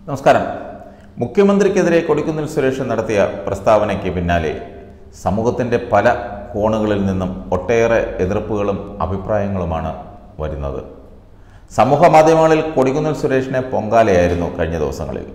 നമസ്കാരം മുഖ്യമന്ത്രിക്കെതിരെ കൊടിക്കുന്നിൽ സുരേഷ് നടത്തിയ പ്രസ്താവനയ്ക്ക് പിന്നാലെ സമൂഹത്തിൻ്റെ പല കോണുകളിൽ നിന്നും ഒട്ടേറെ എതിർപ്പുകളും അഭിപ്രായങ്ങളുമാണ് വരുന്നത് സമൂഹ മാധ്യമങ്ങളിൽ കൊടിക്കുന്നിൽ സുരേഷിനെ പൊങ്കാലയായിരുന്നു കഴിഞ്ഞ ദിവസങ്ങളിൽ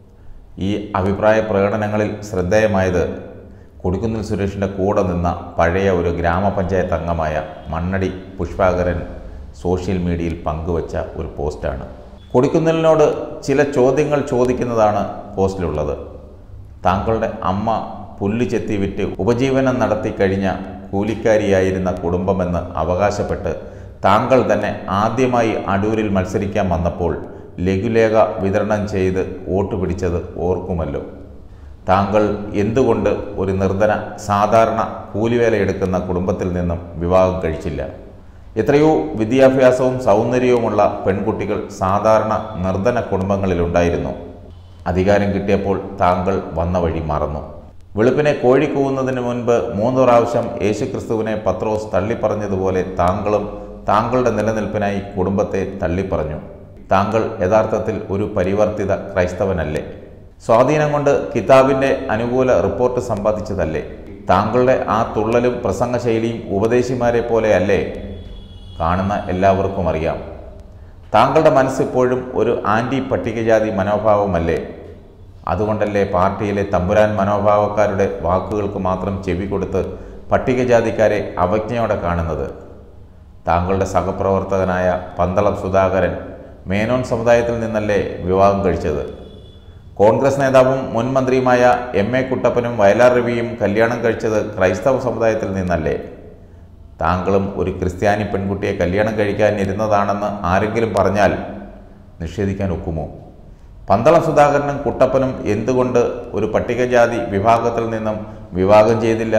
ഈ അഭിപ്രായ പ്രകടനങ്ങളിൽ ശ്രദ്ധേയമായത് കൊടിക്കുന്നിൽ സുരേഷിൻ്റെ കൂടെ നിന്ന പഴയ ഒരു ഗ്രാമപഞ്ചായത്ത് അംഗമായ മണ്ണടി പുഷ്പാകരൻ സോഷ്യൽ മീഡിയയിൽ പങ്കുവച്ച ഒരു പോസ്റ്റാണ് കൊടിക്കുന്നിലിനോട് ചില ചോദ്യങ്ങൾ ചോദിക്കുന്നതാണ് പോസ്റ്റിലുള്ളത് താങ്കളുടെ അമ്മ പുല്ല് ചെത്തി വിറ്റ് ഉപജീവനം നടത്തി കഴിഞ്ഞ കൂലിക്കാരിയായിരുന്ന കുടുംബമെന്ന് അവകാശപ്പെട്ട് താങ്കൾ തന്നെ ആദ്യമായി അടൂരിൽ മത്സരിക്കാൻ വന്നപ്പോൾ ലഘുലേഖ വിതരണം ചെയ്ത് വോട്ട് പിടിച്ചത് ഓർക്കുമല്ലോ താങ്കൾ എന്തുകൊണ്ട് ഒരു നിർധന സാധാരണ കൂലിവേലയെടുക്കുന്ന കുടുംബത്തിൽ നിന്നും വിവാഹം കഴിച്ചില്ല എത്രയോ വിദ്യാഭ്യാസവും സൗന്ദര്യവുമുള്ള പെൺകുട്ടികൾ സാധാരണ നിർധന കുടുംബങ്ങളിലുണ്ടായിരുന്നു അധികാരം കിട്ടിയപ്പോൾ താങ്കൾ വന്ന വഴി മറന്നു വെളുപ്പിനെ കോഴി കൂവുന്നതിന് മുൻപ് മൂന്ന് പ്രാവശ്യം യേശുക്രിസ്തുവിനെ പത്രോസ് തള്ളിപ്പറഞ്ഞതുപോലെ താങ്കളും താങ്കളുടെ നിലനിൽപ്പിനായി കുടുംബത്തെ തള്ളിപ്പറഞ്ഞു താങ്കൾ യഥാർത്ഥത്തിൽ ഒരു പരിവർത്തിത ക്രൈസ്തവനല്ലേ സ്വാധീനം കൊണ്ട് കിതാബിൻ്റെ അനുകൂല റിപ്പോർട്ട് സമ്പാദിച്ചതല്ലേ താങ്കളുടെ ആ തുള്ളലും പ്രസംഗശൈലിയും ഉപദേശിമാരെ പോലെയല്ലേ കാണുന്ന എല്ലാവർക്കും അറിയാം താങ്കളുടെ മനസ്സിപ്പോഴും ഒരു ആൻറ്റി പട്ടികജാതി മനോഭാവമല്ലേ അതുകൊണ്ടല്ലേ പാർട്ടിയിലെ തമ്പുരാൻ മനോഭാവക്കാരുടെ വാക്കുകൾക്ക് മാത്രം ചെവി കൊടുത്ത് പട്ടികജാതിക്കാരെ അവജ്ഞയോടെ കാണുന്നത് താങ്കളുടെ സഹപ്രവർത്തകനായ പന്തളം സുധാകരൻ മേനോൻ സമുദായത്തിൽ നിന്നല്ലേ വിവാഹം കഴിച്ചത് കോൺഗ്രസ് നേതാവും മുൻ മന്ത്രിയുമായ എം എ കുട്ടപ്പനും വയലാർ രവിയും കല്യാണം കഴിച്ചത് ക്രൈസ്തവ സമുദായത്തിൽ നിന്നല്ലേ താങ്കളും ഒരു ക്രിസ്ത്യാനി പെൺകുട്ടിയെ കല്യാണം കഴിക്കാൻ ഇരുന്നതാണെന്ന് ആരെങ്കിലും പറഞ്ഞാൽ നിഷേധിക്കാൻ ഒക്കുമോ പന്തളം സുധാകരനും കുട്ടപ്പനും എന്തുകൊണ്ട് ഒരു പട്ടികജാതി വിഭാഗത്തിൽ നിന്നും വിവാഹം ചെയ്തില്ല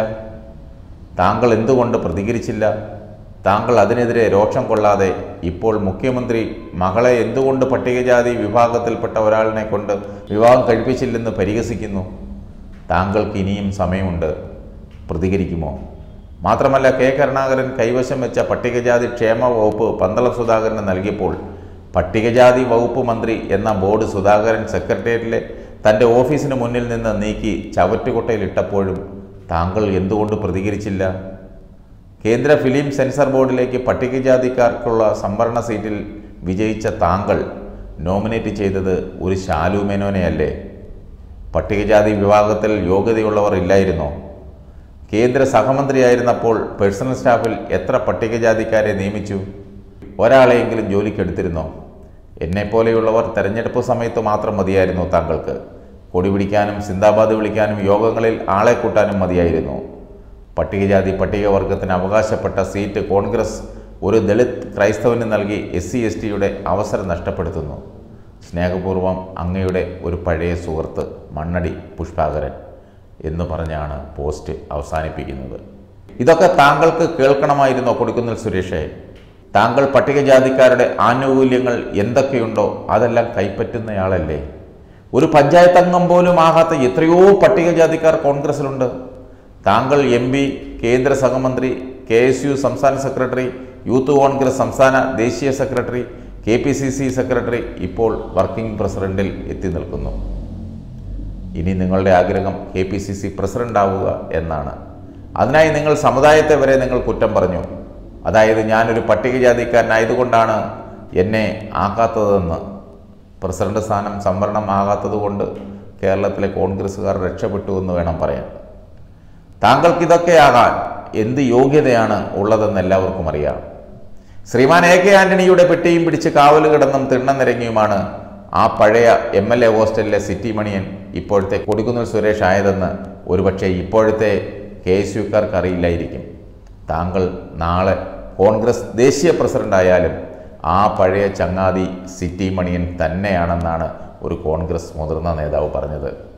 താങ്കൾ എന്തുകൊണ്ട് പ്രതികരിച്ചില്ല താങ്കൾ അതിനെതിരെ രോഷം കൊള്ളാതെ ഇപ്പോൾ മുഖ്യമന്ത്രി മകളെ എന്തുകൊണ്ട് പട്ടികജാതി വിഭാഗത്തിൽപ്പെട്ട ഒരാളിനെ കൊണ്ട് വിവാഹം കഴിപ്പിച്ചില്ലെന്ന് പരിഹസിക്കുന്നു താങ്കൾക്ക് ഇനിയും സമയമുണ്ട് പ്രതികരിക്കുമോ മാത്രമല്ല കെ കരുണാകരൻ കൈവശം വെച്ച പട്ടികജാതി ക്ഷേമ വകുപ്പ് പന്തളം സുധാകരന് നൽകിയപ്പോൾ പട്ടികജാതി വകുപ്പ് മന്ത്രി എന്ന ബോർഡ് സുധാകരൻ സെക്രട്ടേറിയറ്റിലെ തൻ്റെ ഓഫീസിന് മുന്നിൽ നിന്ന് നീക്കി ചവറ്റുകുട്ടയിലിട്ടപ്പോഴും താങ്കൾ എന്തുകൊണ്ട് പ്രതികരിച്ചില്ല കേന്ദ്ര ഫിലിം സെൻസർ ബോർഡിലേക്ക് പട്ടികജാതിക്കാർക്കുള്ള സംവരണ സീറ്റിൽ വിജയിച്ച താങ്കൾ നോമിനേറ്റ് ചെയ്തത് ഒരു ശാലു മേനോനെയല്ലേ പട്ടികജാതി വിഭാഗത്തിൽ യോഗ്യതയുള്ളവർ ഇല്ലായിരുന്നോ കേന്ദ്ര സഹമന്ത്രിയായിരുന്നപ്പോൾ പേഴ്സണൽ സ്റ്റാഫിൽ എത്ര പട്ടികജാതിക്കാരെ നിയമിച്ചു ഒരാളെയെങ്കിലും ജോലിക്കെടുത്തിരുന്നോ എന്നെപ്പോലെയുള്ളവർ തെരഞ്ഞെടുപ്പ് സമയത്ത് മാത്രം മതിയായിരുന്നു താങ്കൾക്ക് കൊടി പിടിക്കാനും സിന്ദാബാദ് വിളിക്കാനും യോഗങ്ങളിൽ ആളെ കൂട്ടാനും മതിയായിരുന്നു പട്ടികജാതി പട്ടികവർഗത്തിന് അവകാശപ്പെട്ട സീറ്റ് കോൺഗ്രസ് ഒരു ദളിത് ക്രൈസ്തവന് നൽകി എസ് സി എസ് ടിയുടെ അവസരം നഷ്ടപ്പെടുത്തുന്നു സ്നേഹപൂർവം അങ്ങയുടെ ഒരു പഴയ സുഹൃത്ത് മണ്ണടി പുഷ്പാകരൻ എന്ന് പറഞ്ഞാണ് പോസ്റ്റ് അവസാനിപ്പിക്കുന്നത് ഇതൊക്കെ താങ്കൾക്ക് കേൾക്കണമായിരുന്നോ കൊടുക്കുന്നിൽ സുരേഷേ താങ്കൾ പട്ടികജാതിക്കാരുടെ ആനുകൂല്യങ്ങൾ എന്തൊക്കെയുണ്ടോ അതെല്ലാം കൈപ്പറ്റുന്നയാളല്ലേ ഒരു പഞ്ചായത്ത് അംഗം പോലും ആകാത്ത എത്രയോ പട്ടികജാതിക്കാർ കോൺഗ്രസിലുണ്ട് താങ്കൾ എം പി കേന്ദ്ര സഹമന്ത്രി കെ എസ് യു സംസ്ഥാന സെക്രട്ടറി യൂത്ത് കോൺഗ്രസ് സംസ്ഥാന ദേശീയ secretary K P C C secretary ഇപ്പോൾ വർക്കിംഗ് പ്രസിഡന്റിൽ എത്തി നിൽക്കുന്നു ഇനി നിങ്ങളുടെ ആഗ്രഹം K P C C president ആവുക എന്നാണ് അതിനായി നിങ്ങൾ സമുദായത്തെ വരെ നിങ്ങൾ കുറ്റം പറഞ്ഞു അതായത് ഞാനൊരു പട്ടികജാതിക്കാരനായതുകൊണ്ടാണ് എന്നെ ആക്കാത്തതെന്ന് പ്രസിഡന്റ് സ്ഥാനം സംവരണം ആകാത്തത് കൊണ്ട് കേരളത്തിലെ കോൺഗ്രസ്സുകാർ രക്ഷപ്പെട്ടു എന്ന് വേണം പറയാൻ താങ്കൾക്കിതൊക്കെ ആകാൻ എന്ത് യോഗ്യതയാണ് ഉള്ളതെന്ന് എല്ലാവർക്കും അറിയാം ശ്രീമാൻ എ കെ ആന്റണിയുടെ പെട്ടിയും പിടിച്ച് കാവൽ കിടന്നും തിണ്ണം നിരങ്ങിയുമാണ് ആ പഴയ എം എൽ എ ഹോസ്റ്റലിലെ സിറ്റി മണിയൻ ഇപ്പോഴത്തെ കൊടിക്കുന്നിൽ സുരേഷ് ആയതെന്ന് ഒരുപക്ഷെ ഇപ്പോഴത്തെ കെ എസ് യുക്കാർക്ക് അറിയില്ലായിരിക്കും താങ്കൾ നാളെ കോൺഗ്രസ് ദേശീയ പ്രസിഡന്റ് ആയാലും ആ പഴയ ചങ്ങാതി സിറ്റി മണിയൻ തന്നെയാണെന്നാണ് ഒരു കോൺഗ്രസ് മുതിർന്ന നേതാവ് പറഞ്ഞത്